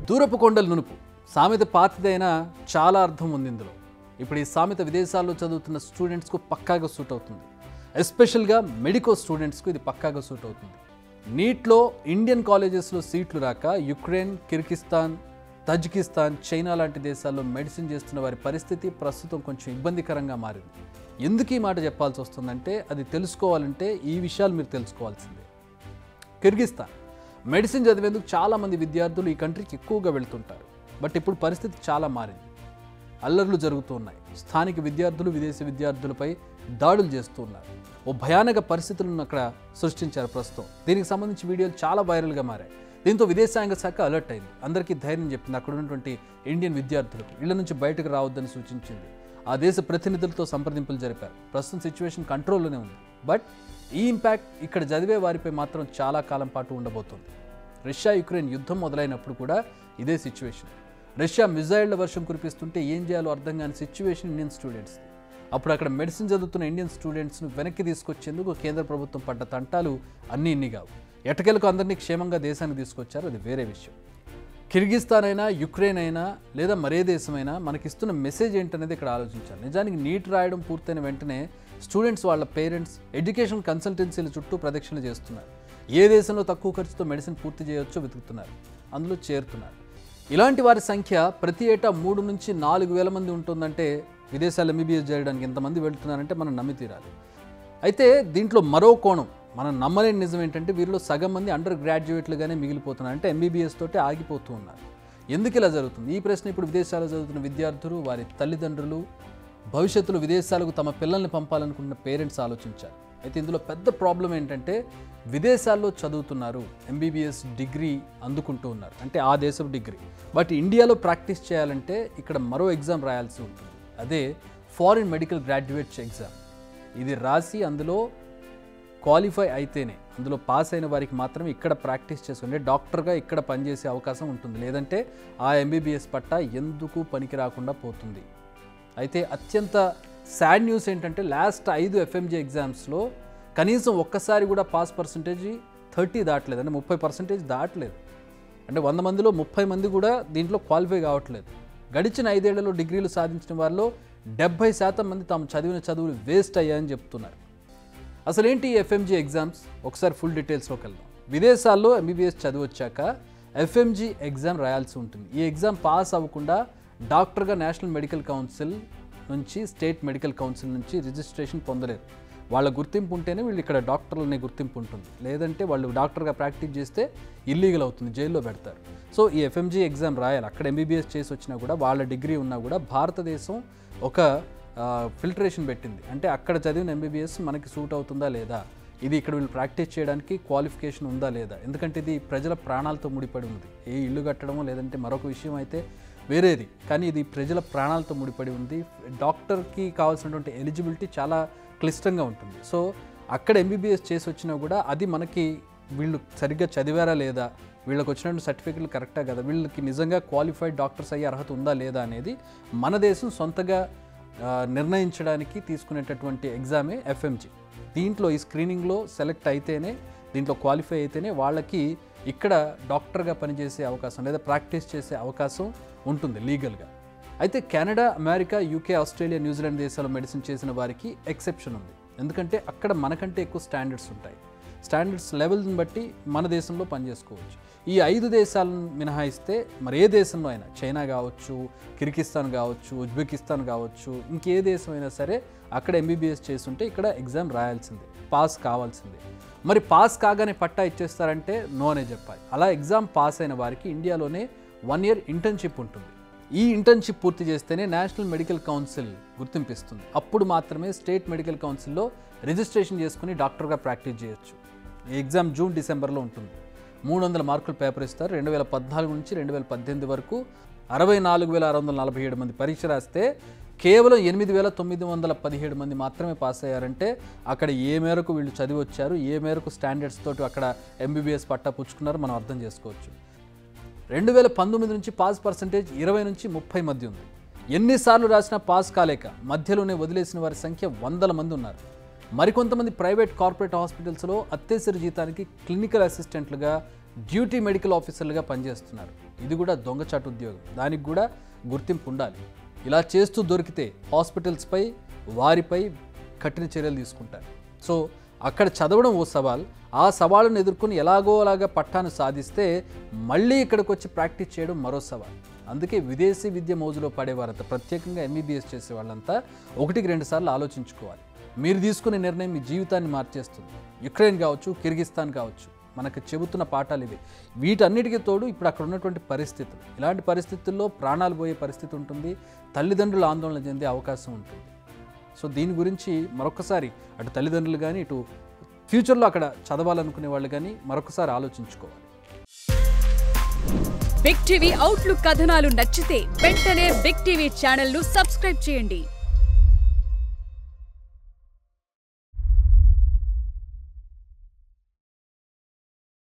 దూరపు కొండలు నునుపు సామెత పాతదైనా చాలా అర్థం ఉంది ఇందులో ఇప్పుడు ఈ సామెత విదేశాల్లో చదువుతున్న స్టూడెంట్స్కు పక్కాగా సూట్ అవుతుంది ఎస్పెషల్గా మెడికో స్టూడెంట్స్కు ఇది పక్కాగా సూట్ అవుతుంది నీట్లో ఇండియన్ కాలేజెస్లో సీట్లు రాక యుక్రెయిన్ కిర్గిస్తాన్ తజికిస్తాన్ చైనా లాంటి దేశాల్లో మెడిసిన్ చేస్తున్న వారి పరిస్థితి ప్రస్తుతం కొంచెం ఇబ్బందికరంగా మారింది ఎందుకు ఈ మాట చెప్పాల్సి వస్తుందంటే అది తెలుసుకోవాలంటే ఈ విషయాలు మీరు తెలుసుకోవాల్సిందే కిర్గిస్తాన్ మెడిసిన్ చదివేందుకు చాలామంది విద్యార్థులు ఈ కంట్రీకి ఎక్కువగా వెళ్తుంటారు బట్ ఇప్పుడు పరిస్థితి చాలా మారింది అల్లర్లు జరుగుతూ ఉన్నాయి స్థానిక విద్యార్థులు విదేశీ విద్యార్థులపై దాడులు చేస్తూ ఉన్నారు ఓ భయానక పరిస్థితులను అక్కడ సృష్టించారు ప్రస్తుతం దీనికి సంబంధించి వీడియోలు చాలా వైరల్గా మారాయి దీంతో విదేశాంగ శాఖ అలర్ట్ అయింది అందరికీ ధైర్యం చెప్పింది అక్కడ ఉన్నటువంటి ఇండియన్ విద్యార్థులకు ఇళ్ల నుంచి బయటకు రావద్దని సూచించింది ఆ దేశ ప్రతినిధులతో సంప్రదింపులు జరిపారు ప్రస్తుతం సిచ్యువేషన్ కంట్రోల్లోనే ఉంది బట్ ఈ ఇంపాక్ట్ ఇక్కడ చదివే వారిపై మాత్రం చాలా కాలం పాటు ఉండబోతోంది రష్యా యుక్రెయిన్ యుద్ధం మొదలైనప్పుడు కూడా ఇదే సిచ్యువేషన్ రష్యా మిజైళ్ల వర్షం కురిపిస్తుంటే ఏం చేయాలో అర్థం కాని సిచ్యువేషన్ ఇండియన్ స్టూడెంట్స్ అప్పుడు అక్కడ మెడిసిన్ చదువుతున్న ఇండియన్ స్టూడెంట్స్ను వెనక్కి తీసుకొచ్చేందుకు కేంద్ర ప్రభుత్వం పడ్డ తంటాలు అన్నీ ఇన్ని కావు ఎటకెలకు అందరినీ క్షేమంగా దేశానికి తీసుకొచ్చారు అది వేరే విషయం కిర్గిస్తాన్ అయినా యుక్రెయిన్ అయినా లేదా మరే దేశమైనా మనకిస్తున్న మెసేజ్ ఏంటనేది ఇక్కడ ఆలోచించాలి నిజానికి నీట్ రాయడం పూర్తయిన వెంటనే స్టూడెంట్స్ వాళ్ళ పేరెంట్స్ ఎడ్యుకేషన్ కన్సల్టెన్సీల చుట్టూ ప్రదక్షిణ చేస్తున్నారు ఏ దేశంలో తక్కువ ఖర్చుతో మెడిసిన్ పూర్తి చేయవచ్చో వెతుకుతున్నారు అందులో చేరుతున్నారు ఇలాంటి వారి సంఖ్య ప్రతి ఏటా మూడు నుంచి నాలుగు వేల మంది ఉంటుందంటే విదేశాలు ఎంబీబీఎస్ చేయడానికి ఎంతమంది వెళ్తున్నారంటే మనం నమ్మి తీరాలి అయితే దీంట్లో మరో కోణం మనం నమ్మలేని నిజం ఏంటంటే వీరిలో సగం మంది అండర్ గ్రాడ్యుయేట్లుగానే మిగిలిపోతున్నారు అంటే ఎంబీబీఎస్ తోటి ఆగిపోతూ ఉన్నారు ఎందుకు ఇలా జరుగుతుంది ఈ ప్రశ్న ఇప్పుడు విదేశాల్లో చదువుతున్న విద్యార్థులు వారి తల్లిదండ్రులు భవిష్యత్తులో విదేశాలకు తమ పిల్లల్ని పంపాలనుకున్న పేరెంట్స్ ఆలోచించారు అయితే ఇందులో పెద్ద ప్రాబ్లం ఏంటంటే విదేశాల్లో చదువుతున్నారు ఎంబీబీఎస్ డిగ్రీ అందుకుంటూ ఉన్నారు అంటే ఆ దేశపు డిగ్రీ బట్ ఇండియాలో ప్రాక్టీస్ చేయాలంటే ఇక్కడ మరో ఎగ్జామ్ రాయాల్సి ఉంటుంది అదే ఫారిన్ మెడికల్ గ్రాడ్యుయేట్స్ ఎగ్జామ్ ఇది రాసి అందులో క్వాలిఫై అయితేనే అందులో పాస్ అయిన వారికి మాత్రమే ఇక్కడ ప్రాక్టీస్ చేసుకుంటే డాక్టర్గా ఇక్కడ పనిచేసే అవకాశం ఉంటుంది లేదంటే ఆ ఎంబీబీఎస్ పట్ట ఎందుకు పనికి రాకుండా పోతుంది అయితే అత్యంత సాడ్ న్యూస్ ఏంటంటే లాస్ట్ ఐదు ఎఫ్ఎంజీ ఎగ్జామ్స్లో కనీసం ఒక్కసారి కూడా పాస్ పర్సంటేజ్ థర్టీ దాటలేదు అంటే ముప్పై పర్సెంటేజ్ దాటలేదు అంటే వంద మందిలో ముప్పై మంది కూడా దీంట్లో క్వాలిఫై కావట్లేదు గడిచిన ఐదేళ్లలో డిగ్రీలు సాధించిన వారిలో డెబ్బై శాతం మంది తాము చదివిన చదువులు వేస్ట్ అయ్యాయని చెప్తున్నారు అసలు ఏంటి ఈ ఎఫ్ఎంజీ ఎగ్జామ్స్ ఒకసారి ఫుల్ డీటెయిల్స్లోకి వెళ్దాం విదేశాల్లో ఎంబీబీఎస్ చదివొచ్చాక ఎఫ్ఎంజీ ఎగ్జామ్ రాయాల్సి ఉంటుంది ఈ ఎగ్జామ్ పాస్ అవ్వకుండా డాక్టర్గా నేషనల్ మెడికల్ కౌన్సిల్ నుంచి స్టేట్ మెడికల్ కౌన్సిల్ నుంచి రిజిస్ట్రేషన్ పొందలేరు వాళ్ళ గుర్తింపు ఉంటేనే వీళ్ళు ఇక్కడ డాక్టర్లనే గుర్తింపు ఉంటుంది లేదంటే వాళ్ళు డాక్టర్గా ప్రాక్టీస్ చేస్తే ఇల్లీగల్ అవుతుంది జైల్లో పెడతారు సో ఈ ఎఫ్ఎంజీ ఎగ్జామ్ రాయాలి అక్కడ ఎంబీబీఎస్ చేసి వచ్చినా కూడా వాళ్ళ డిగ్రీ ఉన్నా కూడా భారతదేశం ఒక ఫిల్టరేషన్ పెట్టింది అంటే అక్కడ చదివిన ఎంబీబీఎస్ మనకి సూట్ అవుతుందా లేదా ఇది ఇక్కడ వీళ్ళు ప్రాక్టీస్ చేయడానికి క్వాలిఫికేషన్ ఉందా లేదా ఎందుకంటే ఇది ప్రజల ప్రాణాలతో ముడిపడి ఉంది ఏ ఇల్లు కట్టడమో లేదంటే మరొక విషయం అయితే వేరేది కానీ ఇది ప్రజల ప్రాణాలతో ముడిపడి ఉంది డాక్టర్కి కావాల్సినటువంటి ఎలిజిబిలిటీ చాలా క్లిష్టంగా ఉంటుంది సో అక్కడ ఎంబీబీఎస్ చేసి వచ్చినా కూడా అది మనకి వీళ్ళు సరిగ్గా చదివారా లేదా వీళ్ళకి వచ్చినటువంటి సర్టిఫికెట్లు కరెక్టా కదా వీళ్ళకి నిజంగా క్వాలిఫైడ్ డాక్టర్స్ అయ్యే అర్హత ఉందా లేదా అనేది మన దేశం సొంతగా ఆ, నిర్ణయించడానికి తీసుకునేటటువంటి ఎగ్జామే ఎఫ్ఎంజీ దీంట్లో ఈ స్క్రీనింగ్లో సెలెక్ట్ అయితేనే దీంట్లో క్వాలిఫై అయితేనే వాళ్ళకి ఇక్కడ డాక్టర్గా పనిచేసే అవకాశం లేదా ప్రాక్టీస్ చేసే అవకాశం ఉంటుంది లీగల్గా అయితే Canada America UK Australia New Zealand దేశాల్లో మెడిసిన్ చేసిన వారికి ఎక్సెప్షన్ ఉంది ఎందుకంటే అక్కడ మనకంటే ఎక్కువ స్టాండర్డ్స్ ఉంటాయి స్టాండర్డ్స్ లెవెల్ని బట్టి మన దేశంలో పనిచేసుకోవచ్చు ఈ ఐదు దేశాలను మినహాయిస్తే మరి ఏ దేశంలో అయినా చైనా కావచ్చు కిర్గిస్తాన్ కావచ్చు ఉజ్బెకిస్తాన్ కావచ్చు ఇంకే దేశం అయినా సరే అక్కడ ఎంబీబీఎస్ చేస్తుంటే ఇక్కడ ఎగ్జామ్ రాయాల్సిందే పాస్ కావాల్సిందే మరి పాస్ కాగానే పట్టా ఇచ్చేస్తారంటే నో అనే చెప్పాలి అలా ఎగ్జామ్ పాస్ అయిన వారికి ఇండియాలోనే వన్ ఇయర్ ఇంటర్న్షిప్ ఉంటుంది ఈ ఇంటర్న్షిప్ పూర్తి చేస్తేనే నేషనల్ మెడికల్ కౌన్సిల్ గుర్తింపిస్తుంది అప్పుడు మాత్రమే స్టేట్ మెడికల్ కౌన్సిల్లో రిజిస్ట్రేషన్ చేసుకుని డాక్టర్గా ప్రాక్టీస్ చేయొచ్చు ఈ ఎగ్జామ్ జూన్ డిసెంబర్లో ఉంటుంది మూడు వందల మార్కులు పేపర్ ఇస్తారు రెండు వేల పద్నాలుగు నుంచి రెండు వేల పద్దెనిమిది వరకు అరవై నాలుగు వేల ఆరు వందల నలభై ఏడు మంది పరీక్ష రాస్తే కేవలం ఎనిమిది వేల తొమ్మిది వందల పదిహేడు మంది మాత్రమే పాస్ అయ్యారంటే అక్కడ ఏ మేరకు వీళ్ళు చదివి వచ్చారు ఏ మేరకు స్టాండర్డ్స్ తోటి అక్కడ ఎంబీబీఎస్ పట్టా పుచ్చుకున్నారో మనం అర్థం చేసుకోవచ్చు రెండు వేల పంతొమ్మిది నుంచి పాస్ పర్సంటేజ్ ఇరవై నుంచి ముప్పై మధ్య ఉంది ఎన్నిసార్లు రాసినా పాస్ కాలేక మధ్యలోనే వదిలేసిన వారి సంఖ్య వందల మంది ఉన్నారు మరికొంతమంది ప్రైవేట్ కార్పొరేట్ హాస్పిటల్స్లో అత్యవసర జీతానికి క్లినికల్ అసిస్టెంట్లుగా డ్యూటీ మెడికల్ ఆఫీసర్లుగా పనిచేస్తున్నారు ఇది కూడా దొంగచాటు ఉద్యోగం దానికి కూడా గుర్తింపు ఉండాలి ఇలా చేస్తూ దొరికితే హాస్పిటల్స్పై వారిపై కఠిన చర్యలు తీసుకుంటారు సో అక్కడ చదవడం ఓ సవాల్ ఆ సవాళ్ళను ఎదుర్కొని ఎలాగో అలాగా పట్టాను సాధిస్తే మళ్ళీ ఇక్కడికి వచ్చి ప్రాక్టీస్ చేయడం మరో సవాల్ అందుకే విదేశీ విద్య మోజులో పడేవారంతా ప్రత్యేకంగా ఎంబీబీఎస్ చేసే వాళ్ళంతా ఒకటికి రెండు సార్లు ఆలోచించుకోవాలి మీరు తీసుకునే నిర్ణయం మీ జీవితాన్ని మార్చేస్తుంది యుక్రెయిన్ కావచ్చు కిర్గిస్తాన్ కావచ్చు మనకు చెబుతున్న పాఠాలు ఇవి వీటన్నిటికీ తోడు ఇప్పుడు అక్కడ ఉన్నటువంటి పరిస్థితులు ఇలాంటి పరిస్థితుల్లో ప్రాణాలు పోయే పరిస్థితి ఉంటుంది తల్లిదండ్రులు ఆందోళన చెందే అవకాశం ఉంటుంది సో దీని గురించి మరొకసారి అటు తల్లిదండ్రులు కానీ ఇటు ఫ్యూచర్లో అక్కడ చదవాలనుకునే వాళ్ళు కానీ మరొకసారి ఆలోచించుకోవాలి బిగ్ టీవీ అవుట్లుక్ కథనాలు నచ్చితే వెంటనే బిగ్ టీవీ ఛానల్ ను సబ్స్క్రైబ్ చేయండి